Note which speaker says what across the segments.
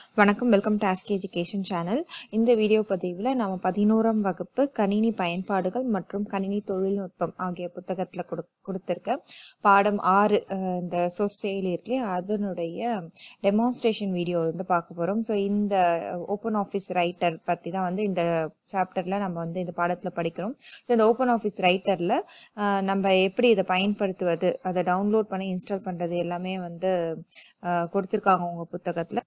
Speaker 1: வணக்கம் welcome to Ask Education channel இந்த video பதிவில் நம்ம பதினோராம் வகுப்பு கணினி பயன்பாடுகள் மற்றும் கணினி தொழில்நுட்பம் ஆகிய புத்தகத்தில் கொடு கொடுத்துருக்க பாடம் ஆறு அஹ், இந்த சோர்ஸ் செயலி இருக்கு இல்லையா, அதனுடைய டெமான்ஸ்ட்ரேஷன் வீடியோ வந்து பார்க்க போகிறோம் ஸோ இந்த ஓப்பன் ஆஃபீஸ் ரைட்டர் பற்றி தான் வந்து இந்த சாப்டரில் நம்ம வந்து இந்த பாடத்தில் படிக்கிறோம் So, இந்த ஓப்பன் ஆஃபீஸ் ரைட்டரில் நம்ம எப்படி இதை பயன்படுத்துவது அதை டவுன்லோட் பண்ணி இன்ஸ்டால் பண்ணுறது எல்லாமே வந்து அஹ், கொடுத்திருக்காங்க உங்கள் புத்தகத்தில்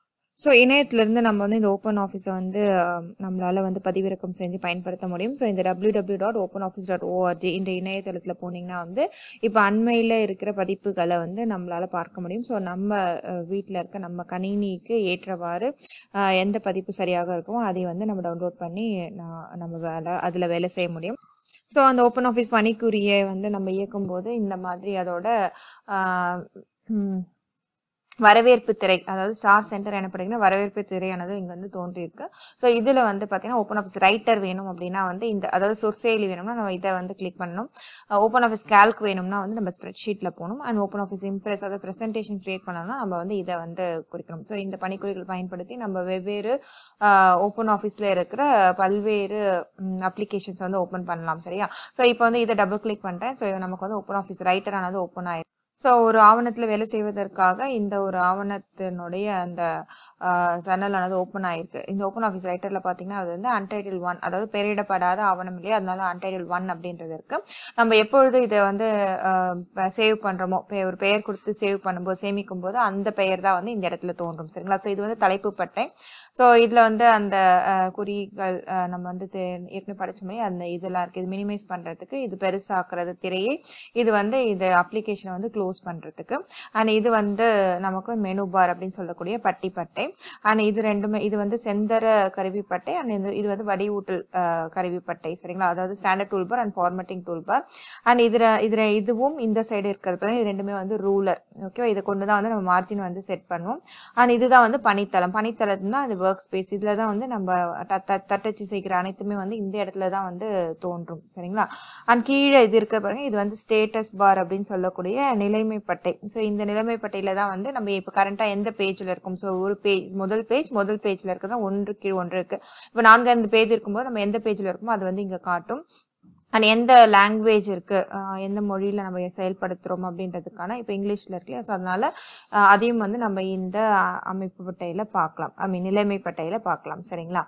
Speaker 1: ஸோ இணையத்திலேருந்து நம்ம வந்து இந்த ஓப்பன் ஆஃபீஸை வந்து ஆம், நம்மளால வந்து பதிவிறக்கம் செஞ்சு பயன்படுத்த முடியும் ஸோ இந்த W W dot open office dot ORG இந்த இணையதளத்தில் போனீங்கன்னா வந்து இப்போ அண்மையில் இருக்கிற பதிப்புகளை வந்து நம்மளால பார்க்க முடியும் ஸோ நம்ம வீட்டில் இருக்க நம்ம கணினிக்கு ஏற்றவாறு அஹ், எந்த பதிப்பு சரியாக இருக்குமோ அதை வந்து நம்ம டவுன்லோட் பண்ணி நான் நம்ம வேலை அதில் வேலை செய்ய முடியும் ஸோ அந்த ஓப்பன் ஆஃபீஸ் பணிக்குரிய வந்து நம்ம இயக்கும் போது இந்த மாதிரி அதோட ஆஹ், ம், வரவேற்பு திரை அதாவது ஸ்டார் சென்டர் எனப்படுகிற வரவேற்பு திரையானது இங்க வந்து தோன்றியிருக்கு ஸோ இதுல வந்து பாத்தீங்கன்னா ஓப்பன் ஆஃபீஸ் ரைட்டர் வேணும் அப்படின்னா வந்து இந்த அதாவது சொற்செயலி வேணும்னா நம்ம இதை வந்து கிளிக் பண்ணணும் ஓப்பன் ஆஃபீஸ் கேல்க் வேணும்னா வந்து நம்ம ஸ்ப்ரெட்ஷீட்ல போகணும் அண்ட் ஓப்பன் ஆஃபீஸ் இம்ப்ரெஸ் அதாவது ப்ரெசன்டேஷன் கிரியேட் பண்ணணும்னா நம்ம வந்து இதை வந்து குறிக்கணும் ஸோ இந்த பணிக்குறிகள் பயன்படுத்தி நம்ம வெவ்வேறு ஓப்பன் ஆஃபீஸ்ல இருக்கிற பல்வேறு அப்ளிகேஷன்ஸ் வந்து ஓப்பன் பண்ணலாம் சரியா ஸோ இப்போ வந்து இதை டபுள் கிளிக் பண்ணிட்டேன் ஸோ இது நமக்கு வந்து ஓப்பன் ஆஃபீஸ் ரைட்டர் ஆனது ஓப்பன் ஆயிருக்கு ஸோ ஒரு ஆவணத்தில் வேலை செய்வதற்காக இந்த ஒரு ஆவணத்தினுடைய அந்த ஜன்னலானது ஓப்பன் ஆயிருக்கு இந்த ஓப்பன் ஆஃபீஸ் ரைட்டரில் பார்த்தீங்கன்னா அது வந்து அன்டைட்டில் ஒன் அதாவது பெயரிடப்படாத ஆவணம் இல்லையா அதனால அன்டைட்டில் ஒன் அப்படின்றது இருக்கு நம்ம எப்பொழுது இதை வந்து சேவ் பண்ணுறோமோ ஒரு பெயர் கொடுத்து சேவ் பண்ணும்போது சேமிக்கும் போது அந்த பெயர் தான் வந்து இந்த இடத்துல தோன்றும் சரிங்களா ஸோ இது வந்து தலைப்பு பட்டை ஸோ இதில் வந்து அந்த அஹ், குறிகள் அஹ், நம்ம வந்து தெ- ஏற்கனவே படிச்சோமே அந்த இதெல்லாம் இருக்குது இது மினிமைஸ் பண்ணுறதுக்கு இது பெருசாக்குறது திரையை இது வந்து இது அப்ளிகேஷனை வந்து க்ளோஸ் பண்ணுறதுக்கு அண்ட் இது வந்து நமக்கு மெனு பார் அப்படின்னு சொல்லக்கூடிய பட்டி பட்டை அண்ட் இது ரெண்டுமே இது வந்து செந்தர கருவிப்பட்டை அண்ட் இது இது வந்து வடிவூட்டல் அஹ், கருவிப்பட்டை சரிங்களா அதாவது standard tool bar and formatting tool bar and இதுல இதுல இதுவும் இந்த சைடு இருக்கிறது இது ரெண்டுமே வந்து ரூலர் ஓகேவா இதை கொண்டு தான் வந்து நம்ம மார்ஜின் வந்து செட் பண்ணுவோம் அண்ட் இதுதான் வந்து பணித்தளம் பணித்தளம் தான் அது ஒர்க் ஸ்பேஸ் இதுல தான் வந்து நம்ம ட- ட- தட்டச்சு செய்கிற அனைத்துமே வந்து இந்த இடத்துல தான் வந்து தோன்றும் சரிங்களா அண்ட் கீழே இது இருக்க பாருங்க இது வந்து ஸ்டேட்டஸ் பார் அப்படின்னு சொல்லக்கூடிய நிலைமைப்பட்டை ஸோ இந்த நிலைமைப்பட்டையில தான் வந்து நம்ம இப்போ கரண்டா எந்த பேஜ்ல இருக்கும் ஸோ ஒரு பேஜ் முதல் பேஜ் முதல் பேஜ்ல இருக்கிறதா ஒன்று கீழ் ஒன்று இருக்கு இப்போ நான்கு ஐந்து பேஜ் இருக்கும்போது நம்ம எந்த பேஜ்ல இருக்குமோ அது வந்து இங்க காட்டும் அண்ட் எந்த லாங்குவேஜ் இருக்கு ஆஹ் எந்த மொழியில நம்ம செயல்படுத்துறோம் அப்படின்றதுக்கான இப்போ இங்கிலீஷ்ல இருக்கு இல்லையா ஸோ அதனால ஆஹ் அதையும் வந்து நம்ம இந்த அஹ், அமைப்பு பட்டையில பார்க்கலாம் ஐ மீன் நிலைமை பட்டையில பார்க்கலாம் சரிங்களா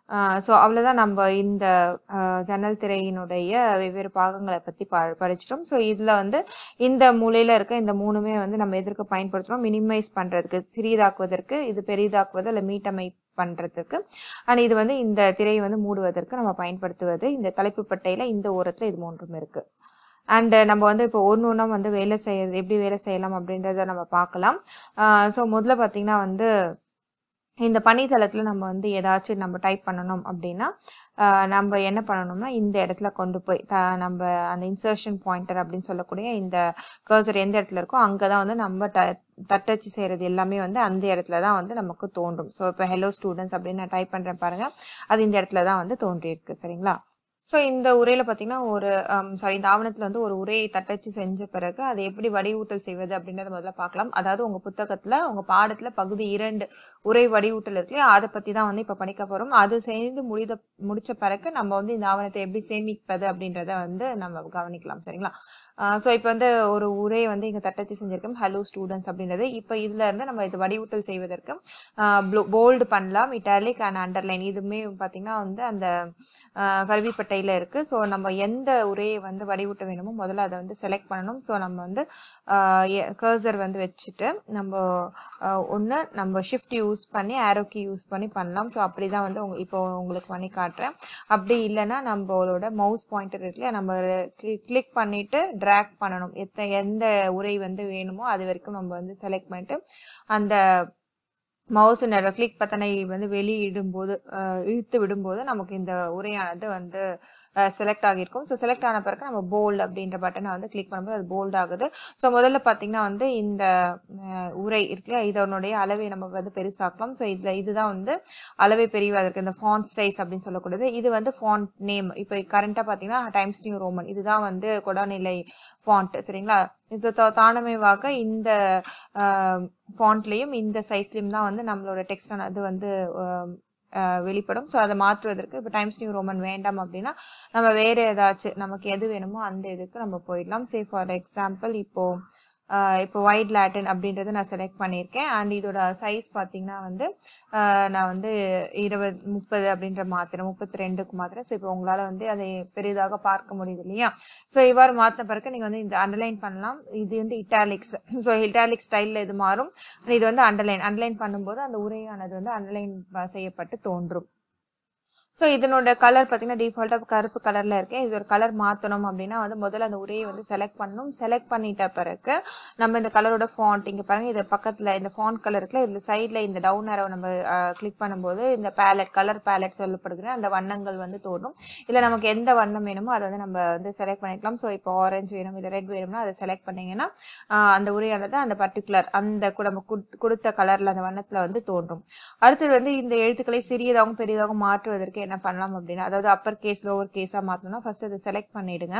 Speaker 1: ஸோ அவ்வளோதான் நம்ம இந்த ஆஹ், ஜன்னல் திரையினுடைய வெவ்வேறு பாகங்களை பற்றி ப படிச்சிட்டோம் ஸோ இதில் வந்து இந்த மூலையில் இருக்க இந்த மூணுமே வந்து நம்ம எதற்கு பயன்படுத்துகிறோம் மினிமைஸ் பண்ணுறதுக்கு சிறியதாக்குவதற்கு இது பெரிதாக்குவது இல்லை மீட்டமை பண்ணுறதுக்கு அண்ட் இது வந்து இந்த திரையை வந்து மூடுவதற்கு நம்ம பயன்படுத்துவது இந்த தலைப்பு பட்டையில இந்த ஓரத்தில் இது மூன்றும் இருக்கு அண்ட் நம்ம வந்து இப்போ ஒன்று ஒன்றா வந்து வேலை செய்யறது எப்படி வேலை செய்யலாம் அப்படின்றத நம்ம பார்க்கலாம் ஸோ முதல்ல பார்த்தீங்கன்னா வந்து இந்த பணித்தளத்தில் நம்ம வந்து ஏதாச்சும் நம்ம டைப் பண்ணணும் அப்படின்னா ஆஹ் நம்ம என்ன பண்ணணும்னா இந்த இடத்துல கொண்டு போய் த- நம்ம அந்த இன்சர்ஷன் பாயிண்டர் அப்படின்னு சொல்லக்கூடிய இந்த கர்சர் எந்த இடத்துல இருக்கோ அங்கே தான் வந்து நம்ம ட தட்டச்சு செய்கிறது எல்லாமே வந்து அந்த இடத்துல தான் வந்து நமக்கு தோன்றும் ஸோ இப்போ ஹலோ ஸ்டூடெண்ட்ஸ் அப்படின்னு நான் டைப் பண்ணுறேன் பாருங்க அது இந்த இடத்துல தான் வந்து தோன்றியிருக்கு சரிங்களா ஸோ இந்த உரையில பார்த்தீங்கன்னா ஒரு சாரி இந்த ஆவணத்தில் வந்து ஒரு உரையை தட்டச்சு செஞ்ச பிறகு அதை எப்படி வடிவூட்டல் செய்வது அப்படின்றத முதல்ல பார்க்கலாம் அதாவது உங்க புத்தகத்துல உங்க பாடத்துல பகுதி இரண்டு உரை வடிவூட்டல் இருக்கு இல்லையா அதை பத்தி தான் வந்து இப்ப படிக்க போறோம் அது செய்து முடித முடிச்ச பிறகு நம்ம வந்து இந்த ஆவணத்தை எப்படி சேமிப்பது அப்படின்றத வந்து நம்ம கவனிக்கலாம் சரிங்களா ஸோ இப்போ வந்து ஒரு உரை வந்து இங்க தட்டச்சு செஞ்சிருக்கோம் ஹலோ ஸ்டூடெண்ட்ஸ் அப்படின்றது இப்போ இதுல இருந்து நம்ம இது வடிவூட்டல் செய்வதற்கு போல்டு பண்ணலாம் இட்டாலிக் அண்ட் அண்டர்லைன் இதுவுமே பார்த்தீங்கன்னா வந்து அந்த ஆஹ் கருவிப்பட்டையில இருக்கு ஸோ நம்ம எந்த உரையை வந்து வடிவூட்ட வேணுமோ முதல்ல அதை வந்து செலக்ட் பண்ணணும் ஸோ நம்ம வந்து கர்சர் வந்து வச்சுட்டு நம்ம ஒன்று நம்ம ஷிஃப்ட் யூஸ் பண்ணி ஆரோக்கி யூஸ் பண்ணி பண்ணலாம் ஸோ அப்படி தான் வந்து உங்க இப்போ உங்களுக்கு பண்ணி காட்டுறேன் அப்படி இல்லைன்னா நம்மளோட மவுஸ் பாயிண்டர் இருக்கு இல்லையா நம்ம கிளிக் பண்ணிட்டு ட்ராக் பண்ணணும் எத்த எந்த உரை வந்து வேணுமோ அது வரைக்கும் நம்ம வந்து செலக்ட் பண்ணிட்டு அந்த மவுஸ் கிளிக் பத்தனை வந்து வெளியிடும் போது அஹ், இழுத்து விடும்போது நமக்கு இந்த உரையானது வந்து செலக்ட் ஆகியிருக்கும் ஸோ செலக்ட் ஆன பிறகு நம்ம போல்டு அப்படின்ற பட்டனை வந்து கிளிக் பண்ணும்போது அது போல்ட் ஆகுது ஸோ முதல்ல பார்த்தீங்கன்னா வந்து இந்த அஹ், உரை இருக்கு இதனுடைய அளவை நம்ம வந்து பெருசாக்கலாம் ஸோ இதில் இதுதான் வந்து அளவை பெரியவா இருக்கு இந்த ஃபாண்ட் சைஸ் அப்படின்னு சொல்லக்கூடியது இது வந்து ஃபாண்ட் நேம் இப்போ கரண்ட்டாக பார்த்தீங்கன்னா டைம்ஸ் நியூ ரோமன் இதுதான் வந்து கொடாநிலை ஃபாண்ட் சரிங்களா இது தா- தானமேவாக இந்த ஃபாண்ட்லேயும் இந்த சைஸ்லேயும் தான் வந்து நம்மளோட டெக்ஸ்ட் அது வந்து ஆஹ், ஆஹ், வெளிப்படும் ஸோ அதை மாற்றுவதற்கு இப்போ டைம்ஸ் நியூ ரோமன் வேண்டாம் அப்படின்னா நம்ம வேற ஏதாச்சும் நமக்கு எது வேணுமோ அந்த இதுக்கு நம்ம போயிடலாம் சே ஃபார் எக்ஸாம்பிள் இப்போ ஆஹ், இப்போ ஒயிட் லேட்டின் அப்படின்றத நான் செலக்ட் பண்ணியிருக்கேன் அண்ட் இதோட சைஸ் பார்த்தீங்கன்னா வந்து ஆஹ், நான் வந்து இருபது முப்பது அப்படின்ற மாத்திரம் முப்பத்தி ரெண்டுக்கு மாத்திரம் ஸோ இப்போ உங்களால் வந்து அதை பெரிதாக பார்க்க முடியுது இல்லையா ஸோ இவ்வாறு மாற்றின பிறகு நீங்கள் வந்து இந்த அண்டர்லைன் பண்ணலாம் இது வந்து இட்டாலிக்ஸ் ஸோ இட்டாலிக் ஸ்டைலில் இது மாறும் இது வந்து அண்டர்லைன் அண்டர்லைன் பண்ணும்போது அந்த உரையானது வந்து அண்டர்லைன் செய்யப்பட்டு தோன்றும் ஸோ இதனோட கலர் பார்த்தீங்கன்னா டிஃபால்ட்டாக கருப்பு கலரில் இருக்கு இது ஒரு கலர் மாற்றணும் அப்படின்னா வந்து முதல்ல அந்த உரையை வந்து செலக்ட் பண்ணணும் செலக்ட் பண்ணிட்ட பிறகு நம்ம இந்த கலரோட ஃபாண்ட் இங்கே பாருங்க இது பக்கத்தில் இந்த ஃபாண்ட் கலர் இருக்குல்ல இதில் சைடில் இந்த டவுன் அரோ நம்ம கிளிக் பண்ணும்போது இந்த பேலட் கலர் பேலட் சொல்லப்படுகிற அந்த வண்ணங்கள் வந்து தோன்றும் இல்லை நமக்கு எந்த வண்ணம் வேணுமோ அதை வந்து நம்ம வந்து செலக்ட் பண்ணிக்கலாம் ஸோ இப்போ ஆரஞ்சு வேணும் இல்லை ரெட் வேணும்னா அதை செலக்ட் பண்ணீங்கன்னா ஆஹ் அந்த உரையானது அந்த பர்டிகுலர் அந்த கு- நம்ம குட்- கொடுத்த கலர்ல அந்த வண்ணத்துல வந்து தோன்றும் அடுத்தது வந்து இந்த எழுத்துக்களை சிறியதாகவும் பெரியதாகவும் மாற்றுவதற்கு என்ன பண்ணலாம் அப்படின்னா அதாவது அப்பர் கேஸ் லோவர் கேஸா மாத்தணும்னா ஃபர்ஸ்ட் அதை செலக்ட் பண்ணிடுங்க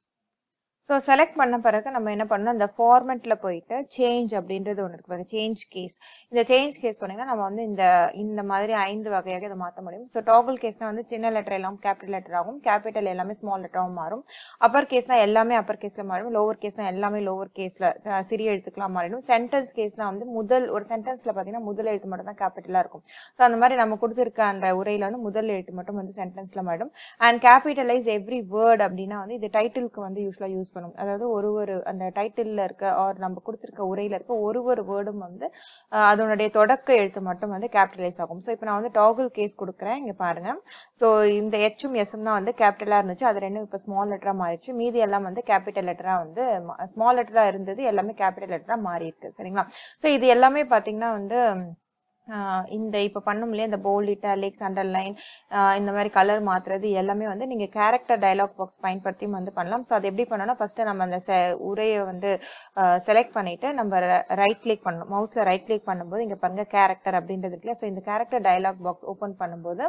Speaker 1: ஸோ செலக்ட் பண்ண பிறகு நம்ம என்ன பண்ணணும் அந்த ஃபார்மெட்டில் போயிட்டு சேஞ்ச் அப்படின்றது ஒன்று இருக்கு பாருங்க சேஞ்ச் கேஸ் இந்த சேஞ்ச் கேஸ் பண்ணீங்கன்னா நம்ம வந்து இந்த இந்த மாதிரி ஐந்து வகையாக இதை மாற்ற முடியும் ஸோ டாகுல் கேஸ்னா வந்து சின்ன லெட்டர் எல்லாம் கேபிட்டல் லெட்டர் ஆகும் கேபிட்டல் எல்லாமே ஸ்மால் லெட்டராகவும் மாறும் அப்பர் கேஸ்னா எல்லாமே அப்பர் கேஸ்ல மாறும் லோவர் கேஸ்னா எல்லாமே லோவர் கேஸ்ல சிறிய எழுத்துக்கெல்லாம் மாறிடும் சென்டென்ஸ் கேஸ்னா வந்து முதல் ஒரு சென்டென்ஸ்ல பார்த்தீங்கன்னா முதல் எழுத்து மட்டும் தான் கேபிட்டலா இருக்கும் ஸோ அந்த மாதிரி நம்ம கொடுத்துருக்க அந்த உரையில வந்து முதல் எழுத்து மட்டும் வந்து சென்டென்ஸ்ல மாறிடும் அண்ட் கேபிட்டலைஸ் எவ்ரி வேர்ட் அப்படின்னா வந்து இது டைட்டிலுக்கு வந்து யூஸ்வலாக யூஸ் பண்ணும் அதாவது ஒரு ஒரு அந்த டைட்டிலில் இருக்க ஆர் நம்ம கொடுத்துருக்க உரையில இருக்க ஒரு ஒரு வேர்டும் வந்து அஹ், அதனுடைய தொடக்க எழுத்து மட்டும் வந்து கேபிட்டலைஸ் ஆகும் ஸோ இப்போ நான் வந்து டாகுல் கேஸ் கொடுக்குறேன் இங்கே பாருங்க ஸோ இந்த எச்சும் எஸ்ஸும் தான் வந்து கேபிட்டலாக இருந்துச்சு அது ரெண்டும் இப்போ ஸ்மால் லெட்டராக மாறிடுச்சு மீதி எல்லாம் வந்து கேபிட்டல் லெட்டராக வந்து ஸ்மால் லெட்டராக இருந்தது எல்லாமே கேபிட்டல் லெட்டராக மாறி இருக்கு சரிங்களா ஸோ இது எல்லாமே பார்த்தீங்கன்னா வந்து ஆஹ் இந்த இப்போ பண்ணும் இல்லையா இந்த போல்ட் இட்டாலிக்ஸ் அண்டர்லைன் இந்த மாதிரி கலர் மாத்துறது எல்லாமே வந்து நீங்க கேரக்டர் டயலாக் பாக்ஸ் பயன்படுத்தியும் வந்து பண்ணலாம் ஸோ அது எப்படி பண்ணணும்னா ஃபர்ஸ்ட் நம்ம அந்த செ- உரையை வந்து செலக்ட் பண்ணிட்டு நம்ம ரைட் கிளிக் பண்ணணும் மவுஸ்ல ரைட் கிளிக் பண்ணும்போது இங்க பாருங்க கேரக்டர் அப்படின்றது இருக்குல்ல ஸோ இந்த கேரக்டர் டயலாக் பாக்ஸ் ஓபன் பண்ணும்போது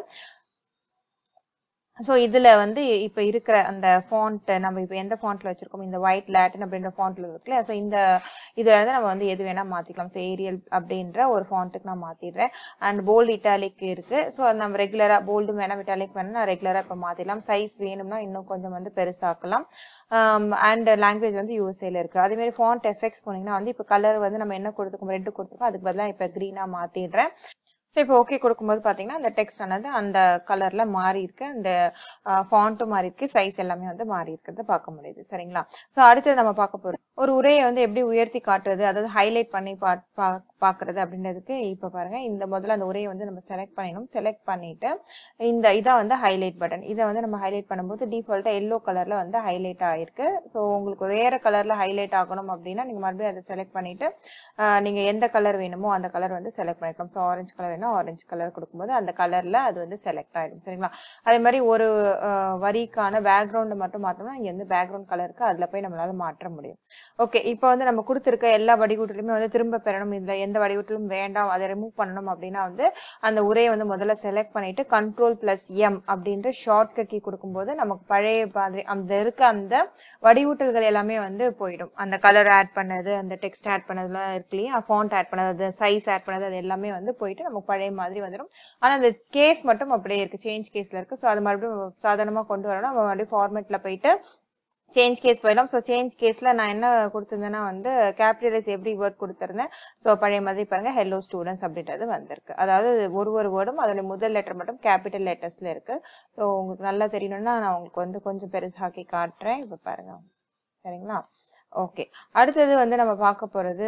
Speaker 1: ஸோ இதில் வந்து இப்போ இருக்கிற அந்த ஃபாண்ட் நம்ம இப்போ எந்த ஃபாண்ட்ல வச்சிருக்கோம் இந்த ஒயிட் லேட்டின் அப்படின்ற ஃபாண்ட்ல இருக்குல்ல ஸோ இந்த இதில் வந்து நம்ம வந்து எது வேணால் மாற்றிக்கலாம் ஸோ ஏரியல் அப்படின்ற ஒரு ஃபாண்ட்டுக்கு நான் மாற்றிடுறேன் அண்ட் போல்டு இட்டாலிக் இருக்கு ஸோ நம்ம ரெகுலராக போல்டு வேணாம் இட்டாலிக் வேணால் நான் ரெகுலராக இப்போ மாற்றிடலாம் சைஸ் வேணும்னா இன்னும் கொஞ்சம் வந்து பெருசாக்கலாம் அண்ட் லாங்குவேஜ் வந்து யூஎஸ்ஏல இருக்கு அதே மாதிரி ஃபாண்ட் எஃபெக்ட்ஸ் போனீங்கன்னா வந்து இப்போ கலர் வந்து நம்ம என்ன கொடுத்துருக்கோம் ரெட்டு கொடுத்துருக்கோம் அதுக்கு பதிலாக இப்போ க்ரீனாக மாற்றிடுறேன் ஸோ இப்போ ஓகே கொடுக்கும்போது பார்த்தீங்கன்னா அந்த டெக்ஸ்ட் ஆனது அந்த கலரில் மாறி இருக்கு அந்த ஃபாண்ட்டும் மாறி இருக்கு சைஸ் எல்லாமே வந்து மாறி இருக்கிறத பார்க்க முடியுது சரிங்களா ஸோ அடுத்தது நம்ம பார்க்க போகிறோம் ஒரு உரையை வந்து எப்படி உயர்த்தி காட்டுறது அதாவது ஹைலைட் பண்ணி பா பா- பார்க்கறது அப்படின்றதுக்கு இப்போ பாருங்க இந்த முதல்ல அந்த உரையை வந்து நம்ம செலக்ட் பண்ணிடணும் செலக்ட் பண்ணிட்டு இந்த இதான் வந்து ஹைலைட் பட்டன் இதை வந்து நம்ம ஹைலைட் பண்ணும்போது டிஃபால்ட்டாக எல்லோ கலரில் வந்து ஹைலைட் ஆயிருக்கு ஸோ உங்களுக்கு வேற கலரில் ஹைலைட் ஆகணும் அப்படின்னா நீங்கள் மறுபடியும் அதை செலக்ட் பண்ணிட்டு ஆஹ் நீங்க எந்த கலர் வேணுமோ அந்த கலர் வந்து செலக்ட் பண்ணிக்கலாம் ஸோ ஆரஞ்சு கலர் வேணும் ஆரஞ்சு கலர் கொடுக்கும்போது அந்த கலர்ல அது வந்து செலக்ட் ஆயிடும் சரிங்களா அதே மாதிரி ஒரு ஆஹ் வரிக்கான பேக்ரவுண்ட் மட்டும் மாத்தோம்னா இங்க வந்து பேக்ரவுண்ட் கலருக்கு அதுல போய் நம்மளால மாற்ற முடியும் ஓகே இப்போ வந்து நம்ம கொடுத்துருக்க எல்லா வடிகூட்டிலுமே வந்து திரும்ப பெறணும் இதுல எந்த வடிகூட்டிலும் வேண்டாம் அதை ரிமூவ் பண்ணணும் அப்படின்னா வந்து அந்த உரையை வந்து முதல்ல செலக்ட் பண்ணிட்டு கண்ட்ரோல் பிளஸ் எம் அப்படின்ற ஷார்ட் கட் கீ கொடுக்கும்போது நமக்கு பழைய மாதிரி அந்த இருக்க அந்த வடிவூட்டல்கள் எல்லாமே வந்து போயிடும் அந்த கலர் ஆட் பண்ணது அந்த டெக்ஸ்ட் ஆட் பண்ணதுலாம் இருக்கு இல்லையா ஃபாண்ட் ஆட் பண்ணது சைஸ் ஆட் பண்ணது அது எல்லாமே வந்து போயிட்டு நமக்கு பழைய மாதிரி வந்துடும் ஆனால் அந்த கேஸ் மட்டும் அப்படியே இருக்கு சேஞ்ச் கேஸ்ல இருக்கு ஸோ அது மறுபடியும் சாதாரணமாக கொண்டு வரணும் நம்ம மறுபடியும் ஃபார்மேட்ல போயிட்டு சேஞ்ச் கேஸ் போயிடலாம் ஸோ சேஞ்ச் கேஸ்ல நான் என்ன கொடுத்துருந்தேன்னா வந்து கேபிட்டலைஸ் எவ்ரி வேர்ட் கொடுத்துருந்தேன் ஸோ பழைய மாதிரி பாருங்க ஹெல்லோ ஸ்டூடெண்ட்ஸ் அப்படின்றது வந்திருக்கு அதாவது ஒரு ஒரு வேர்டும் அதோட முதல் லெட்டர் மட்டும் கேபிட்டல் லெட்டர்ஸ்ல இருக்கு ஸோ உங்களுக்கு நல்லா தெரியணும்னா நான் உங்களுக்கு வந்து கொஞ்சம் பெருசாக்கி காட்டுறேன் இப்போ பாருங்க சரிங்களா ஓகே அடுத்தது வந்து நம்ம பார்க்க போறது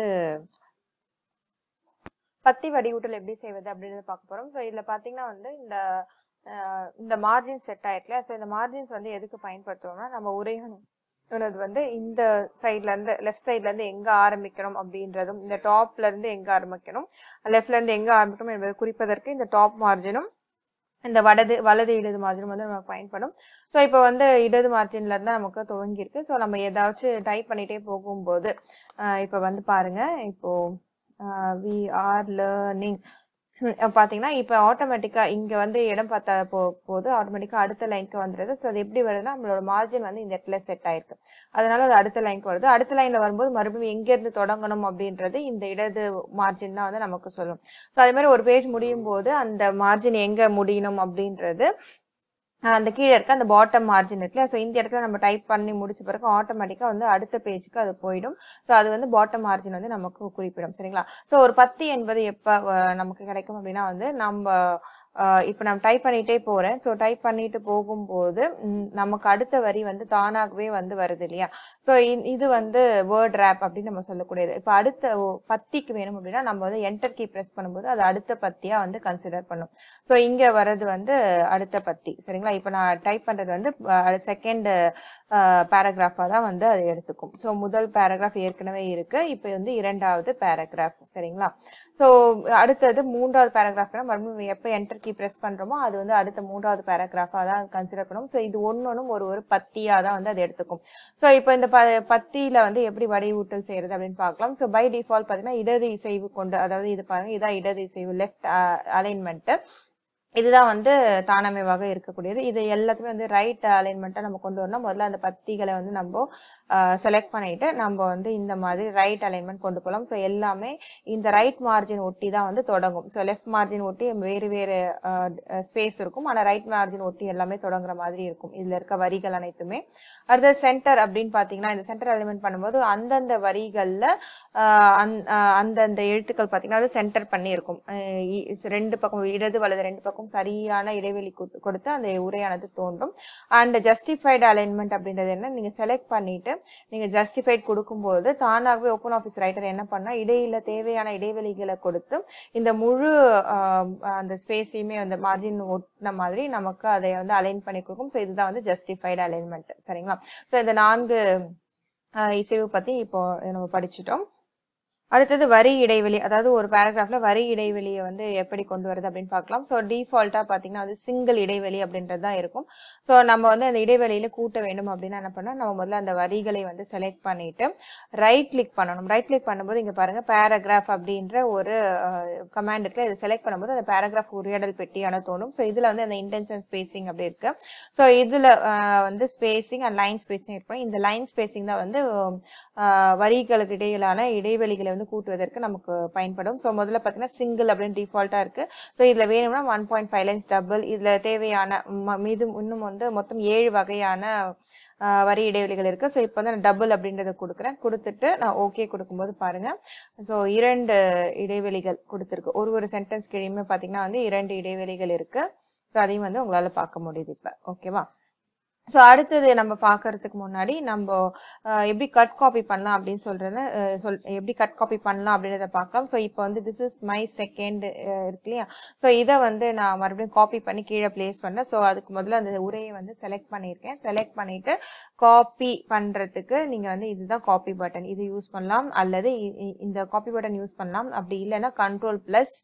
Speaker 1: பத்தி வடிவூட்டல் எப்படி செய்வது அப்படின்றத பார்க்க போறோம் ஸோ இதுல பாத்தீங்கன்னா வந்து இந்த அஹ், இந்த மார்ஜின் செட் ஆயிருக்குல்ல ஸோ இந்த மார்ஜின்ஸ் வந்து எதுக்கு பயன்படுத்துவோம்னா நம்ம உரையணும் இது வந்து இந்த சைட்ல இருந்து லெஃப்ட் சைட்ல இருந்து எங்க ஆரம்பிக்கணும் அப்படின்றதும் இந்த டாப்ல இருந்து எங்க ஆரம்பிக்கணும் லெஃப்ட்ல இருந்து எங்க ஆரம்பிக்கணும் என்பதை குறிப்பதற்கு இந்த டாப் மார்ஜினும் இந்த வடது வலது இடது மாதிரி வந்து நமக்கு பயன்படும் ஸோ இப்போ வந்து இடது மார்ஜின்ல இருந்தா நமக்கு துவங்கியிருக்கு ஸோ நம்ம ஏதாச்சும் டைப் பண்ணிட்டே போகும்போது இப்போ வந்து பாருங்க இப்போ வி ஆர் லேர்னிங் பார்த்தீங்கன்னா இப்போ ஆட்டோமேட்டிக்காக இங்கே வந்து இடம் பார்த்தா போ போது ஆட்டோமேட்டிக்காக அடுத்த லைனுக்கு வந்துடுது ஸோ அது எப்படி வருதுன்னா நம்மளோட மார்ஜின் வந்து இந்த இடத்துல செட் ஆயிருக்கு அதனால அது அடுத்த லைனுக்கு வருது அடுத்த லைனில் வரும்போது மறுபடியும் எங்கேருந்து தொடங்கணும் அப்படின்றது இந்த இடது மார்ஜின் தான் வந்து நமக்கு சொல்லும் ஸோ அதே மாதிரி ஒரு பேஜ் முடியும் போது அந்த மார்ஜின் எங்கே முடியணும் அப்படின்றது அந்த கீழே இருக்க அந்த பாட்டம் மார்ஜின் இருக்குல்ல ஸோ இந்த இடத்துல நம்ம டைப் பண்ணி முடிச்ச பிறகு ஆட்டோமேட்டிக்காக வந்து அடுத்த பேஜுக்கு அது போயிடும் ஸோ அது வந்து பாட்டம் மார்ஜின் வந்து நமக்கு குறிப்பிடும் சரிங்களா ஸோ ஒரு பத்து என்பது எப்போ நமக்கு கிடைக்கும் அப்படின்னா வந்து நம்ம இப்போ நான் டைப் பண்ணிட்டே போகிறேன் ஸோ டைப் பண்ணிட்டு போகும்போது நமக்கு அடுத்த வரி வந்து தானாகவே வந்து வருது இல்லையா ஸோ இது வந்து வேர்ட் ரேப் அப்படின்னு நம்ம சொல்லக்கூடியது இப்போ அடுத்த பத்திக்கு வேணும் அப்படின்னா நம்ம வந்து என்டர் கீ ப்ரெஸ் பண்ணும்போது அது அடுத்த பத்தியாக வந்து கன்சிடர் பண்ணும் ஸோ இங்கே வர்றது வந்து அடுத்த பத்தி சரிங்களா இப்போ நான் டைப் பண்ணுறது வந்து செகண்ட் பேராகிராஃபாக தான் வந்து அது எடுத்துக்கும் ஸோ முதல் பேராகிராஃப் ஏற்கனவே இருக்கு இப்போ வந்து இரண்டாவது பேராகிராஃப் சரிங்களா ஸோ அடுத்தது மூன்றாவது பேராகிராஃப்னா மறுபடியும் எப்போ என்டர் கீ ப்ரெஸ் பண்ணுறோமோ அது வந்து அடுத்த மூன்றாவது பேராகிராஃபாக தான் கன்சிடர் பண்ணும் ஸோ இது ஒன்னொன்னும் ஒரு ஒரு பத்தியாக தான் வந்து அது எடுத்துக்கும் ஸோ இப்போ இந்த ப பத்தியில் வந்து எப்படி வடிவூட்டல் செய்யறது அப்படின்னு பார்க்கலாம் ஸோ பை டிஃபால்ட் பார்த்தீங்கன்னா இடது இசைவு கொண்டு அதாவது இது பாருங்க இதான் இடது இசைவு லெஃப்ட் அலைன்மெண்ட்டு இதுதான் வந்து தானமைவாக இருக்கக்கூடியது இது எல்லாத்துமே வந்து ரைட் அலைன்மெண்ட்டாக நம்ம கொண்டு வரணும் முதல்ல அந்த பத்திகளை வந்து நம்ம செலக்ட் பண்ணிட்டு நம்ம வந்து இந்த மாதிரி ரைட் அலைன்மெண்ட் கொண்டு போகலாம் ஸோ எல்லாமே இந்த ரைட் மார்ஜின் ஒட்டி தான் வந்து தொடங்கும் ஸோ லெஃப்ட் மார்ஜின் ஒட்டி வேறு வேறு ஸ்பேஸ் இருக்கும் ஆனால் ரைட் மார்ஜின் ஒட்டி எல்லாமே தொடங்குற மாதிரி இருக்கும் இதில் இருக்க வரிகள் அனைத்துமே அடுத்த சென்டர் அப்படின்னு பார்த்தீங்கன்னா இந்த சென்டர் அலைன்மெண்ட் பண்ணும்போது அந்தந்த வரிகளில் அந்தந்த எழுத்துக்கள் பார்த்தீங்கன்னா அது சென்டர் பண்ணி இருக்கும் ரெண்டு பக்கம் இடது வலது ரெண்டு பக்கம் சரியான இடைவெளி கொடுத்து அந்த உரையானது தோன்றும் அண்ட் ஜஸ்டிஃபைடு அலைன்மெண்ட் அப்படின்றது என்ன நீங்க செலக்ட் பண்ணிட்டு நீங்க ஜஸ்டிஃபைட் கொடுக்கும்போது தானாகவே ஓப்பன் ஆஃபீஸ் ரைட்டர் என்ன பண்ணா இடையில தேவையான இடைவெளிகளை கொடுத்து இந்த முழு அந்த ஸ்பேஸையுமே அந்த மார்ஜின் ஒட்டின மாதிரி நமக்கு அதை வந்து அலைன் பண்ணி கொடுக்கும் ஸோ இதுதான் வந்து ஜஸ்டிஃபைடு அலைன்மெண்ட் சரிங்களா ஸோ இந்த நான்கு இசைவு பத்தி இப்போ நம்ம படிச்சுட்டோம் அடுத்தது வரி இடைவெளி அதாவது ஒரு பேராகிராஃப்ல வரி இடைவெளியை வந்து எப்படி கொண்டு வருது அப்படின்னு பார்க்கலாம் ஸோ டிஃபால்ட்டா பார்த்தீங்கன்னா அது சிங்கிள் இடைவெளி அப்படின்றது தான் இருக்கும் ஸோ நம்ம வந்து அந்த இடைவெளியில கூட்ட வேண்டும் அப்படின்னா என்ன பண்ணோம் நம்ம முதல்ல அந்த வரிகளை வந்து செலக்ட் பண்ணிட்டு ரைட் கிளிக் பண்ணணும் ரைட் கிளிக் பண்ணும்போது இங்க பாருங்க பேராகிராஃப் அப்படின்ற ஒரு கமாண்ட் இருக்குல்ல இதை செலக்ட் பண்ணும்போது அந்த பேராகிராஃப் உரையாடல் பெட்டியான தோணும் ஸோ இதுல வந்து அந்த இன்டென்ஷன் ஸ்பேசிங் அப்படி இருக்கு ஸோ இதுல வந்து ஸ்பேசிங் அண்ட் லைன் ஸ்பேசிங் இருக்கும் இந்த லைன் ஸ்பேசிங் தான் வந்து வரிகளுக்கு இடையிலான இடைவெளிகளை வந்து கூட்டுவதற்கு நமக்கு பயன்படும் ஸோ முதல்ல பார்த்தீங்கன்னா சிங்கிள் அப்படின்னு டிஃபால்ட்டா இருக்கு ஸோ இதுல வேணும்னா one point five lines double இதுல தேவையான மீது இன்னும் வந்து மொத்தம் ஏழு வகையான வரி இடைவெளிகள் இருக்கு ஸோ இப்போ வந்து நான் டபுள் அப்படின்றத கொடுக்குறேன் கொடுத்துட்டு நான் ஓகே கொடுக்கும்போது பாருங்க ஸோ இரண்டு இடைவெளிகள் கொடுத்துருக்கு ஒரு ஒரு சென்டென்ஸ் கீழேயுமே பார்த்தீங்கன்னா வந்து இரண்டு இடைவெளிகள் இருக்கு ஸோ அதையும் வந்து உங்களால பார்க்க முடியுது இப்போ ஓகேவா ஸோ அடுத்தது நம்ம பார்க்கறதுக்கு முன்னாடி நம்ம எப்படி கட் காப்பி பண்ணலாம் அப்படின்னு சொல்றத சொல் எப்படி கட் காப்பி பண்ணலாம் அப்படின்றத பார்க்கலாம் ஸோ இப்போ வந்து திஸ் இஸ் மை செகண்ட் இருக்கு இல்லையா ஸோ இதை வந்து நான் மறுபடியும் காப்பி பண்ணி கீழே பிளேஸ் பண்ணேன் ஸோ அதுக்கு முதல்ல அந்த உரையை வந்து செலக்ட் பண்ணியிருக்கேன் செலக்ட் பண்ணிட்டு காப்பி பண்றதுக்கு நீங்க வந்து இதுதான் காப்பி பட்டன் இது யூஸ் பண்ணலாம் அல்லது இந்த காப்பி பட்டன் யூஸ் பண்ணலாம் அப்படி இல்லைன்னா கண்ட்ரோல் பிளஸ்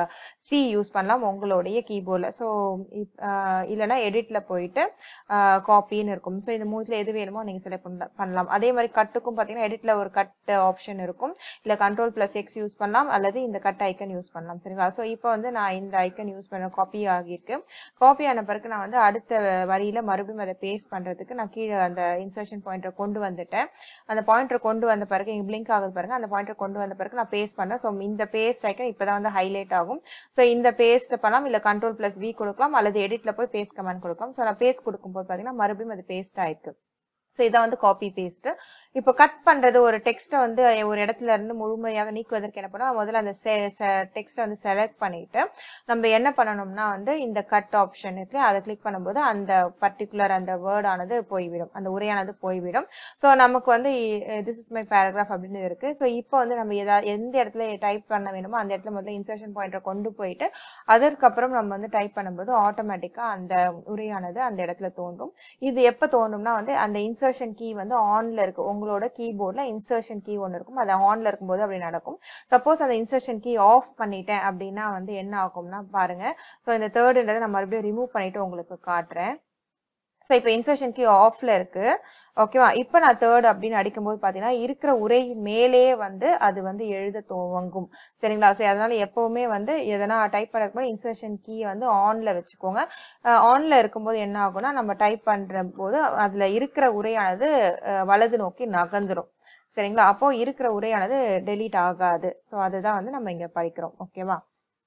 Speaker 1: சி யூஸ் பண்ணலாம் உங்களுடைய கீபோர்டில் ஸோ இல்லைன்னா எடிட்ல போயிட்டு காப்பின்னு இருக்கும் ஸோ இந்த மூணுல எது வேணுமோ நீங்க செலக்ட் பண்ணலாம் அதே மாதிரி கட்டுக்கும் பார்த்தீங்கன்னா எடிட்ல ஒரு கட் ஆப்ஷன் இருக்கும் இல்லை கண்ட்ரோல் பிளஸ் எக்ஸ் யூஸ் பண்ணலாம் அல்லது இந்த கட் ஐக்கன் யூஸ் பண்ணலாம் சரிங்களா ஸோ இப்போ வந்து நான் இந்த ஐக்கன் யூஸ் பண்ண காப்பி ஆகியிருக்கு காப்பி ஆன பிறகு நான் வந்து அடுத்த வரியில மறுபடியும் அதை பேஸ்ட் பண்றதுக்கு நான் கீழே அந்த இன்சர்ஷன் பாயிண்டர் கொண்டு வந்துட்டேன் அந்த பாயிண்டர் கொண்டு வந்த பிறகு இங்க பிளிங்க் ஆகுது பாருங்க அந்த பாயிண்டர் கொண்டு வந்த பிறகு நான் பேஸ்ட் பண்ணேன் ஸோ இந்த பேஸ்ட் ஐக்கன் இப்பதான் வந்து ஹைலைட் ஆகும் ஸோ இந்த பேஸ்ட் பண்ணலாம் இல்ல கண்ட்ரோல் பிளஸ் வி கொடுக்கலாம் அல்லது எடிட்ல போய் பேஸ்ட் கமெண்ட் கொடுக்கலாம் ஸோ நான் பேஸ்ட் கொடுக்கும்போது பாத்தீங்கன்னா மறுபடியும் அது பேஸ்ட் ஆயிருக்கு ஸோ இதான் வந்து காப்பி பேஸ்ட் இப்போ கட் பண்றது ஒரு டெக்ஸ்ட்டை வந்து ஒரு இடத்துல இருந்து முழுமையாக நீக்குவதற்கு என்ன பண்ணோம் முதல்ல அந்த டெக்ஸ்ட்டை வந்து செலக்ட் பண்ணிட்டு நம்ம என்ன பண்ணணும்னா வந்து இந்த கட் ஆப்ஷன் இருக்கு அதை கிளிக் பண்ணும்போது அந்த பர்டிகுலர் அந்த வேர்ட் ஆனது போய்விடும் அந்த உரையானது போய்விடும் ஸோ நமக்கு வந்து திஸ் இஸ் மை பேராகிராஃப் அப்படின்னு இருக்கு ஸோ இப்போ வந்து நம்ம எதாவது எந்த இடத்துல டைப் பண்ண வேணுமோ அந்த இடத்துல முதல்ல இன்சர்ஷன் பாயிண்டரை கொண்டு போயிட்டு அதற்கப்புறம் நம்ம வந்து டைப் பண்ணும்போது ஆட்டோமேட்டிக்கா அந்த உரையானது அந்த இடத்துல தோன்றும் இது எப்போ தோன்றும்னா வந்து அந்த இன்சர் இன்சர்ஷன் கீ வந்து ஆன்ல இருக்கு உங்களோட கீபோர்டில் இன்சர்ஷன் கீ ஒன்று இருக்கும் அது ஆன்ல இருக்கும்போது அப்படி நடக்கும் சப்போஸ் அந்த இன்சர்ஷன் கீ ஆஃப் பண்ணிட்டேன் அப்படின்னா வந்து என்ன ஆகும்னா பாருங்க ஸோ இந்த தேர்டுன்றதை நான் மறுபடியும் ரிமூவ் பண்ணிட்டு உங்களுக்கு காட்டுறேன் ஸோ இப்போ இன்சர்ஷன் கீ ஆஃப்ல இருக்கு ஓகேவா இப்போ நான் தேர்ட் அப்படின்னு அடிக்கும்போது பார்த்தீங்கன்னா இருக்கிற உரை மேலே வந்து அது வந்து எழுத துவங்கும் சரிங்களா சரி அதனால எப்பவுமே வந்து எதனா டைப் பண்ணும்போது இன்சர்ஷன் கீ வந்து ஆன்ல வச்சுக்கோங்க ஆன்ல இருக்கும்போது என்ன ஆகும்னா நம்ம டைப் பண்ற போது அதுல இருக்கிற உரையானது அஹ், வலது நோக்கி நகர்ந்துரும் சரிங்களா அப்போ இருக்கிற உரையானது டெலீட் ஆகாது ஸோ அதுதான் வந்து நம்ம இங்க படிக்கிறோம் ஓகேவா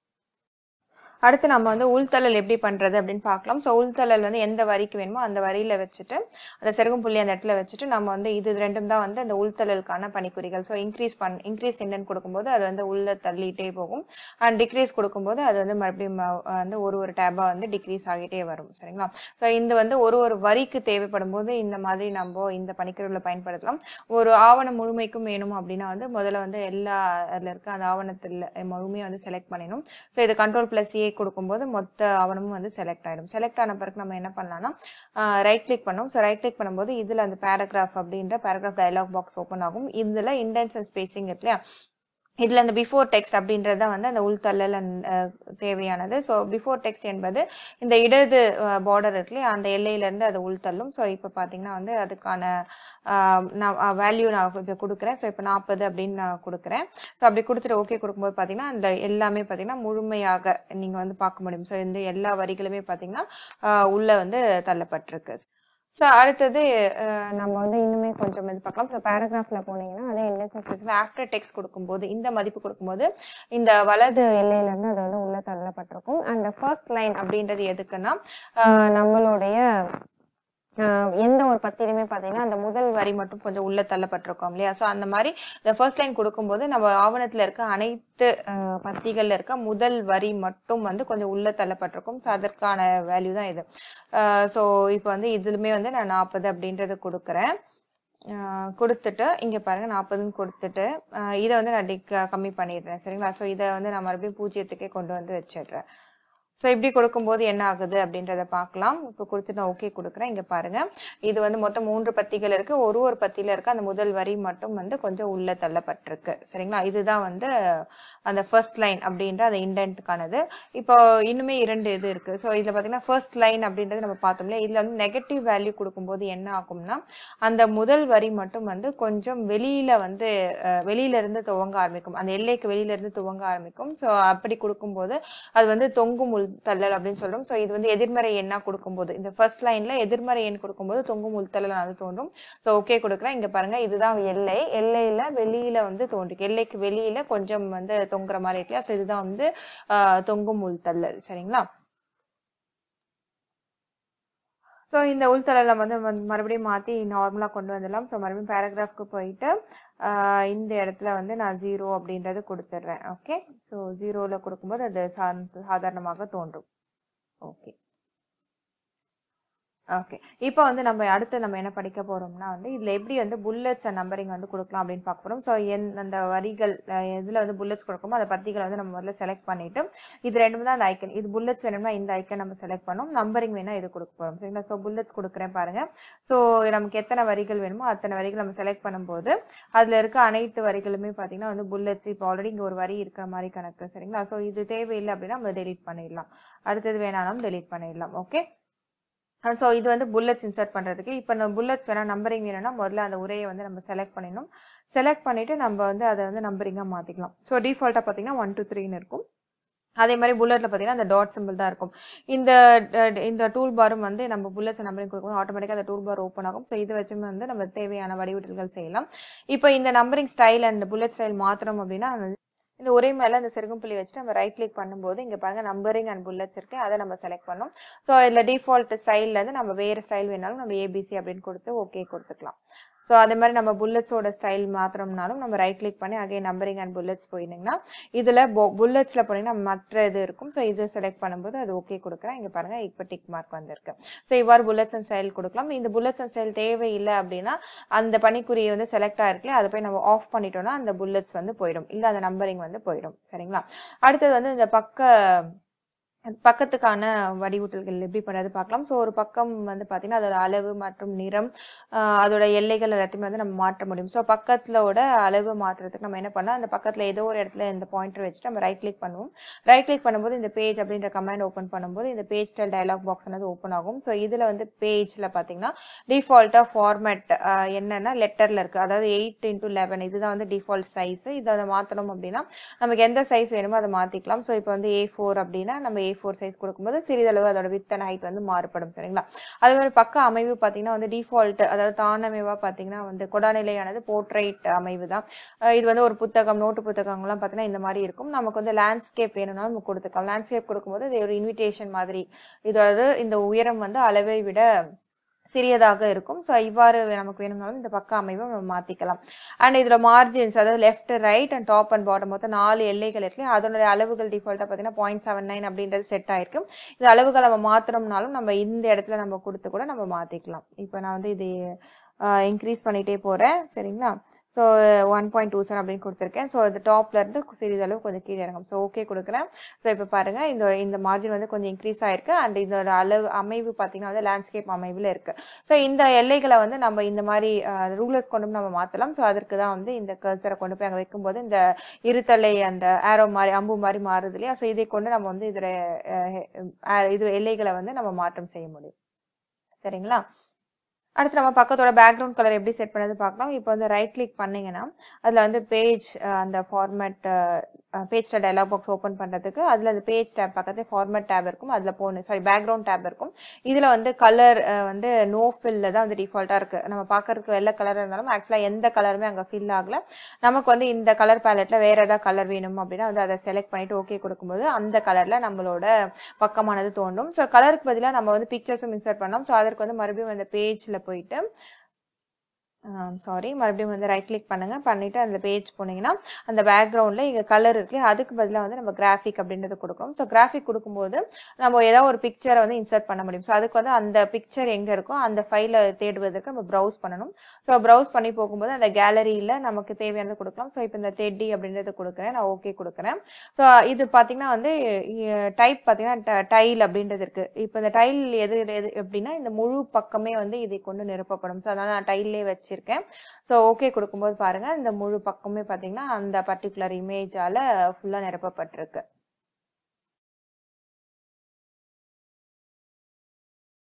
Speaker 1: அடுத்து நம்ம வந்து உள்தள்ளல் எப்படி பண்றது அப்படின்னு பார்க்கலாம் ஸோ உள்தள்ளல் வந்து எந்த வரிக்கு வேணுமோ அந்த வரியில வச்சுட்டு அந்த செருகும் புள்ளி அந்த இடத்துல வச்சுட்டு நம்ம வந்து இது ரெண்டும் தான் வந்து அந்த உள்தள்ளலுக்கான பணிக்குறிகள் ஸோ இன்க்ரீஸ் பண் இன்க்ரீஸ் என்னன்னு கொடுக்கும்போது அது வந்து உள்ள தள்ளிட்டே போகும் அண்ட் டிக்ரீஸ் கொடுக்கும்போது அது வந்து மறுபடியும் அஹ், வந்து ஒரு ஒரு டேபா வந்து டிக்ரீஸ் ஆகிட்டே வரும் சரிங்களா ஸோ இந்த வந்து ஒரு ஒரு வரிக்கு தேவைப்படும் போது இந்த மாதிரி நம்ம இந்த பணிக்குறிகளை பயன்படுத்தலாம் ஒரு ஆவணம் முழுமைக்கும் வேணும் அப்படின்னா வந்து முதல்ல வந்து எல்லா அதில் இருக்க அந்த ஆவணத்தில் முழுமையை வந்து செலக்ட் பண்ணிடணும் ஸோ இது கண்ட்ரோல் ப்ளஸ் ஏ கொடுக்கும்போது மொத்த ஆவணமும் வந்து செலக்ட் ஆகிடும் செலக்ட் ஆன பிறகு நம்ம என்ன பண்ணலாம்னா ரைட் கிளிக் பண்ணோம் ஸோ ரைட் கிளிக் பண்ணும்போது இதில் அந்த பேராகிராஃப் அப்படின்ற பேராகிராஃப் டயலாக் பாக்ஸ் ஓப்பன் ஆகும் இதில் இன்டென்ஸ் அண்ட் ஸ்பேசிங் இருக்கு இல்லையா இதில் அந்த பிஃபோர் டெக்ஸ்ட் அப்படின்றது தான் வந்து அந்த உள்தள்ளல் and, அஹ், தேவையானது ஸோ பிஃபோர் டெக்ஸ்ட் என்பது இந்த இடது பார்டர் இருக்கு இல்லையா அந்த எல்லையிலேருந்து அது உள்தள்ளும் ஸோ இப்போ பார்த்தீங்கன்னா வந்து அதுக்கான ஆஹ், நான் வேல்யூ நான் இப்போ கொடுக்குறேன் ஸோ இப்போ நாற்பது அப்படின்னு நான் கொடுக்குறேன் ஸோ அப்படி கொடுத்துட்டு ஓகே கொடுக்கும்போது பார்த்தீங்கன்னா அந்த எல்லாமே பார்த்தீங்கன்னா முழுமையாக நீங்கள் வந்து பார்க்க முடியும் ஸோ இந்த எல்லா வரிகளுமே பார்த்தீங்கன்னா ஆஹ், உள்ள வந்து தள்ளப்பட்டிருக்கு ஸோ அடுத்தது அஹ், நம்ம வந்து இன்னுமே கொஞ்சம் இது பார்க்கலாம் ஸோ பேராகிராஃபில் போனீங்கன்னா அதே இண்டெக்ஸ் ஆஃப்டர் டெக்ஸ்ட் கொடுக்கும்போது இந்த மதிப்பு கொடுக்கும்போது இந்த வலது எல்லையிலேருந்து அது வந்து உள்ள தள்ளப்பட்டிருக்கும் அந்த ஃபர்ஸ்ட் லைன் அப்படின்றது எதுக்குன்னா அஹ், நம்மளுடைய அஹ், எந்த ஒரு பத்திலையுமே பார்த்தீங்கன்னா அந்த முதல் வரி மட்டும் கொஞ்சம் உள்ள தள்ளப்பட்டிருக்கோம் இல்லையா ஸோ அந்த மாதிரி இந்த ஃபர்ஸ்ட் லைன் கொடுக்கும்போது நம்ம ஆவணத்தில் இருக்க அனைத்து அஹ், பத்திகள்ல இருக்க முதல் வரி மட்டும் வந்து கொஞ்சம் உள்ள தள்ளப்பட்டிருக்கும் ஸோ அதற்கான வேல்யூ தான் இது ஸோ இப்போ வந்து இதுலுமே வந்து நான் நாற்பது அப்படின்றது கொடுக்குறேன் அஹ் கொடுத்துட்டு இங்கே பாருங்க நாற்பதுன்னு கொடுத்துட்டு அஹ் இதை வந்து நான் டிக் கம்மி பண்ணிடுறேன் சரிங்களா ஸோ இதை வந்து நான் மறுபடியும் பூஜ்ஜியத்துக்கே கொண்டு வந்து வச்சிடுறேன் ஸோ இப்படி கொடுக்கும்போது என்ன ஆகுது அப்படின்றத பார்க்கலாம் இப்போ கொடுத்து நான் ஓகே கொடுக்குறேன் இங்கே பாருங்க இது வந்து மொத்தம் மூன்று பத்திகள் இருக்கு ஒரு ஒரு பத்தியில இருக்க அந்த முதல் வரி மட்டும் வந்து கொஞ்சம் உள்ள தள்ளப்பட்டிருக்கு சரிங்களா இதுதான் வந்து அந்த ஃபர்ஸ்ட் லைன் அப்படின்ற அந்த இண்டென்ட்டுக்கானது இப்போ இன்னுமே இரண்டு இது இருக்கு ஸோ இதில் பார்த்தீங்கன்னா ஃபர்ஸ்ட் லைன் அப்படின்றது நம்ம பார்த்தோம்ல இதில் வந்து நெகட்டிவ் வேல்யூ கொடுக்கும்போது என்ன ஆகும்னா அந்த முதல் வரி மட்டும் வந்து கொஞ்சம் வெளியில வந்து அஹ், வெளியில இருந்து துவங்க ஆரம்பிக்கும் அந்த எல்லைக்கு வெளியில இருந்து துவங்க ஆரம்பிக்கும் ஸோ அப்படி கொடுக்கும்போது அது வந்து தொங்கும் உள் தள்ளல் அப்படின்னு சொல்றோம் ஸோ இது வந்து எதிர்மறை எண்ணா கொடுக்கும்போது இந்த ஃபர்ஸ்ட் லைன்ல எதிர்மறை எண் கொடுக்கும்போது தொங்கும் உள்தள்ளல் அது தோன்றும் ஸோ ஓகே கொடுக்குறேன் இங்க பாருங்க இதுதான் எல்லை எல்லையில வெளியில வந்து தோன்றிருக்கு எல்லைக்கு வெளியில கொஞ்சம் வந்து தொங்குற மாதிரி இருக்கு ஸோ இதுதான் வந்து ஆஹ், தொங்கும் உள்தள்ளல் சரிங்களா ஸோ இந்த உள்தளலை வந்து வந்து மறுபடியும் மாற்றி நார்மலாக கொண்டு வந்துடலாம் ஸோ மறுபடியும் பேராகிராஃப்க்கு போயிட்டு ஆஹ் இந்த இடத்துல வந்து நான் ஜீரோ அப்படின்றது கொடுத்துட்றேன் ஓகே ஸோ ஜீரோவில் கொடுக்கும்போது அது சா சாதாரணமாக தோன்றும் ஓகே ஓகே இப்போ வந்து நம்ம அடுத்து நம்ம என்ன படிக்க போறோம்னா வந்து இதுல எப்படி வந்து புல்லட்ஸ் அண்ட் நம்பரிங் வந்து கொடுக்கலாம் அப்படின்னு பார்க்க போறோம் ஸோ என் அந்த வரிகள் அஹ், எதுல வந்து புல்லட்ஸ் கொடுக்குமோ அந்த பத்திகளை வந்து நம்ம முதல்ல செலக்ட் பண்ணிட்டு இது ரெண்டுமே தான் அந்த ஐக்கன் இது புல்லட்ஸ் வேணும்னா இந்த ஐக்கன் நம்ம செலக்ட் பண்ணோம் நம்பரிங் வேணா இது கொடுக்க போறோம் சரிங்களா ஸோ புல்லட்ஸ் கொடுக்குறேன் பாருங்க ஸோ நமக்கு எத்தனை வரிகள் வேணுமோ அத்தனை வரிகள் நம்ம செலக்ட் பண்ணும்போது அதுல இருக்க அனைத்து வரிகளுமே பார்த்தீங்கன்னா வந்து புல்லட்ஸ் இப்போ ஆல்ரெடி இங்க ஒரு வரி இருக்கிற மாதிரி கணக்கு சரிங்களா ஸோ இது தேவையில்லை அப்படின்னா நம்ம டெலீட் பண்ணிடலாம் அடுத்தது வேணாலும் டெலீட் பண்ணிடலாம் ஓகே ஸோ இது வந்து புல்லட்ஸ் இன்சர்ட் பண்ணுறதுக்கு இப்போ நம்ம புல்லட்ஸ் வேணால் நம்பரிங் வேணும்னா முதல்ல அந்த உரையை வந்து நம்ம செலக்ட் பண்ணிடணும் செலக்ட் பண்ணிவிட்டு நம்ம வந்து அதை வந்து நம்பரிங்காக மாற்றிக்கலாம் ஸோ டிஃபால்ட்டாக பார்த்தீங்கன்னா ஒன் டூ த்ரீன்னு இருக்கும் அதே மாதிரி புல்லட்ல பார்த்தீங்கன்னா அந்த டாட் சிம்பிள் தான் இருக்கும் இந்த அஹ், இந்த டூல் பாரும் வந்து நம்ம புல்லட்ஸ் நம்பரிங் கொடுக்கும்போது ஆட்டோமேட்டிக்காக அந்த டூல் பார் ஓப்பன் ஆகும் ஸோ இது வச்சு வந்து நம்ம தேவையான வடிவீடுகள் செய்யலாம் இப்போ இந்த numbering style and bullet style மாத்திரம் அப்படின்னா அந்த இந்த ஒரே மேல அந்த செருகும் புள்ளி வச்சுட்டு நம்ம ரைட் கிளிக் பண்ணும்போது இங்க பாருங்க நம்பரிங் அண்ட் புல்லட்ஸ் இருக்கு அதை நம்ம செலக்ட் பண்ணோம் ஸோ இதுல டிஃபால்ட் ஸ்டைல்ல இருந்து நம்ம வேற ஸ்டைல் வேணாலும் நம்ம ஏபிசி அப்படின்னு கொடுத்து ஓகே கொடுத்துக்கலாம் ஸோ அதே மாதிரி நம்ம புல்லட்ஸோட ஸ்டைல் மாத்திரம்னாலும் நம்ம ரைட் கிளிக் பண்ணி அகைன் நம்பரிங் அண்ட் புல்லட்ஸ் போயிருந்தீங்கன்னா இதுல புல்லட்ஸ்ல போனீங்கன்னா மற்ற இது இருக்கும் ஸோ இது செலக்ட் பண்ணும்போது அது ஓகே கொடுக்குறேன் இங்க பாருங்க இப்போ டிக் மார்க் வந்திருக்கு ஸோ இவ்வாறு புல்லட்ஸ் அண்ட் ஸ்டைல் கொடுக்கலாம் இந்த புல்லட்ஸ் அண்ட் ஸ்டைல் தேவையில்லை அப்படின்னா அந்த பணிக்குறியை வந்து செலக்ட் ஆயிருக்குல்ல அதை போய் நம்ம ஆஃப் பண்ணிட்டோம்னா அந்த புல்லட்ஸ் வந்து போயிடும் இல்லை அந்த நம்பரிங் வந்து போயிடும் சரிங்களா அடுத்தது வந்து இந்த பக்க அது பக்கத்துக்கான வடிவூட்டல்கள் எப்படி பண்ணுறது பார்க்கலாம் ஸோ ஒரு பக்கம் வந்து பார்த்திங்கன்னா அதோட அளவு மற்றும் நிறம் ஆஹ் அதோட எல்லைகள் எல்லாத்தையுமே வந்து நம்ம மாற்ற முடியும் ஸோ பக்கத்துலோட அளவு மாற்றுறதுக்கு நம்ம என்ன பண்ணலாம் அந்த பக்கத்தில் ஏதோ ஒரு இடத்துல இந்த பாயிண்டர் வச்சுட்டு நம்ம ரைட் கிளிக் பண்ணுவோம் ரைட் கிளிக் பண்ணும்போது இந்த பேஜ் அப்படின்ற கமாண்ட் ஓப்பன் பண்ணும்போது இந்த பேஜ் ஸ்டைல் டயலாக் பாக்ஸ் வந்து ஓப்பன் ஆகும் ஸோ இதில் வந்து பேஜில் பார்த்தீங்கன்னா டிஃபால்ட்டாக ஃபார்மேட் என்னென்னா லெட்டரில் இருக்குது அதாவது எயிட் இன்டூ லெவன் இதுதான் வந்து டிஃபால்ட் சைஸ் இதை அதை மாற்றணும் அப்படின்னா நமக்கு எந்த சைஸ் வேணுமோ அதை மாற்றிக்கலாம் ஸோ இப்போ வந்து ஏ ஃபோர் அப்படின்னா நம்ம ஏ ஃபோர் சைஸ் கொடுக்கும்போது சிறிதளவு அதோட வித் அண்ட் ஹைட் வந்து மாறுபடும் சரிங்களா அதே மாதிரி பக்க அமைவு பார்த்தீங்கன்னா வந்து டிஃபால்ட் அதாவது தானமைவாக பார்த்தீங்கன்னா வந்து கொடாநிலையானது போர்ட்ரைட் அமைவு தான் அஹ் இது வந்து ஒரு புத்தகம் நோட்டு புத்தகங்கள்லாம் பார்த்தீங்கன்னா இந்த மாதிரி இருக்கும் நமக்கு வந்து லேண்ட்ஸ்கேப் வேணும்னா நம்ம கொடுத்துக்கலாம் லேண்ட்ஸ்கேப் கொடுக்கும்போது இது ஒரு இன்விடேஷன் மாதிரி இதோட இந்த உயரம் வந்து அளவை விட சிறியதாக இருக்கும் ஸோ இவ்வாறு நமக்கு வேணும்னாலும் இந்த பக்க அமைவை நம்ம மாற்றிக்கலாம் அண்ட் இதில் மார்ஜின்ஸ் அதாவது left right and top and bottom மொத்தம் நாலு எல்லைகள் இருக்கு அதனுடைய அளவுகள் டிஃபால்ட்டாக பார்த்தீங்கன்னா பாயிண்ட் செவன் நைன் அப்படின்றது செட் ஆயிருக்கு இந்த அளவுகள் நம்ம மாற்றணும்னாலும் நம்ம இந்த இடத்துல நம்ம கொடுத்து கூட நம்ம மாற்றிக்கலாம் இப்போ நான் வந்து இது இன்க்ரீஸ் பண்ணிகிட்டே போகிறேன் சரிங்களா so one point two seven அப்படின்னு கொடுத்துருக்கேன் ஸோ இந்த டாப்ல இருந்து சிறிதளவு கொஞ்சம் கீழே இறங்கும் ஸோ ஓகே கொடுக்குறேன் ஸோ இப்போ பாருங்க இந்த இந்த மார்ஜின் வந்து கொஞ்சம் இன்க்ரீஸ் ஆயிருக்கு அண்ட் இதோட அளவு அமைவு பார்த்தீங்கன்னா வந்து லேண்ட்ஸ்கேப் அமைவில் இருக்கு ஸோ இந்த எல்லைகளை வந்து நம்ம இந்த மாதிரி ரூலர்ஸ் கொண்டு நம்ம மாற்றலாம் ஸோ அதற்கு தான் வந்து இந்த கர்சரை கொண்டு போய் அங்கே வைக்கும்போது இந்த இருத்தலை அந்த ஆரோ மாதிரி அம்பு மாதிரி மாறுது இல்லையா ஸோ இதை கொண்டு நம்ம வந்து இதில் இது எல்லைகளை வந்து நம்ம மாற்றம் செய்ய முடியும் சரிங்களா அடுத்து நம்ம பக்கத்தோட பேக்ரவுண்ட் கலர் எப்படி செட் பண்ணது பார்க்கலாம் இப்போ வந்து ரைட் கிளிக் பண்ணீங்கன்னா அதில் வந்து பேஜ் அந்த format page dialog box open பண்ணுறதுக்கு அதில் அந்த பேஜ் டேப் பக்கத்தில் ஃபார்மேட் டேப் இருக்கும் அதில் போகணும் சாரி பேக்ரவுண்ட் டேப் இருக்கும் இதில் வந்து கலர் வந்து நோ ஃபில்ல தான் வந்து டிஃபால்ட்டாக இருக்குது நம்ம பார்க்கறதுக்கு வெள்ளை கலர் இருந்தாலும் ஆக்சுவலாக எந்த கலருமே அங்கே ஃபில் ஆகல நமக்கு வந்து இந்த கலர் பேலட்டில் வேறு ஏதாவது கலர் வேணும் அப்படின்னா வந்து அதை செலக்ட் பண்ணிட்டு ஓகே கொடுக்கும்போது அந்த கலரில் நம்மளோட பக்கமானது தோன்றும் ஸோ கலருக்கு பதிலாக நம்ம வந்து பிக்சர்ஸும் இன்சர்ட் பண்ணலாம் ஸோ அதற்கு வந்து மறுபடியும் அந்த பேஜில் போயிட்டு சாரி மறுபடியும் வந்து ரைட் கிளிக் பண்ணுங்க பண்ணிட்டு அந்த பேஜ் போனீங்கன்னா அந்த பேக்ரவுண்டில் இங்கே கலர் இருக்கு அதுக்கு பதிலாக வந்து நம்ம கிராஃபிக் அப்படின்றது கொடுக்கணும் ஸோ கிராஃபிக் கொடுக்கும்போது நம்ம ஏதாவது ஒரு பிக்சரை வந்து இன்சர்ட் பண்ண முடியும் ஸோ அதுக்கு வந்து அந்த பிக்சர் எங்கே இருக்கோ அந்த ஃபைலை தேடுவதற்கு நம்ம ப்ரௌஸ் பண்ணணும் ஸோ ப்ரௌஸ் பண்ணி போகும்போது அந்த கேலரியில் நமக்கு தேவையானது கொடுக்கலாம் ஸோ இப்போ இந்த தெட்டி அப்படின்றது கொடுக்குறேன் நான் ஓகே கொடுக்குறேன் ஸோ இது பார்த்தீங்கன்னா வந்து டைப் பார்த்தீங்கன்னா டைல் அப்படின்றது இருக்கு இப்போ இந்த டைல் எது எது எப்படின்னா இந்த முழு பக்கமே வந்து இதை கொண்டு நிரப்பப்படும் ஸோ அதனால் நான் டைல்லே வச்சிருக்கேன் ஸோ ஓகே கொடுக்கும்போது பாருங்க இந்த முழு பக்கமே பார்த்தீங்கன்னா அந்த பர்டிகுலர் இமேஜால ஃபுல்லாக நிரப்பப்பட்டிருக்கு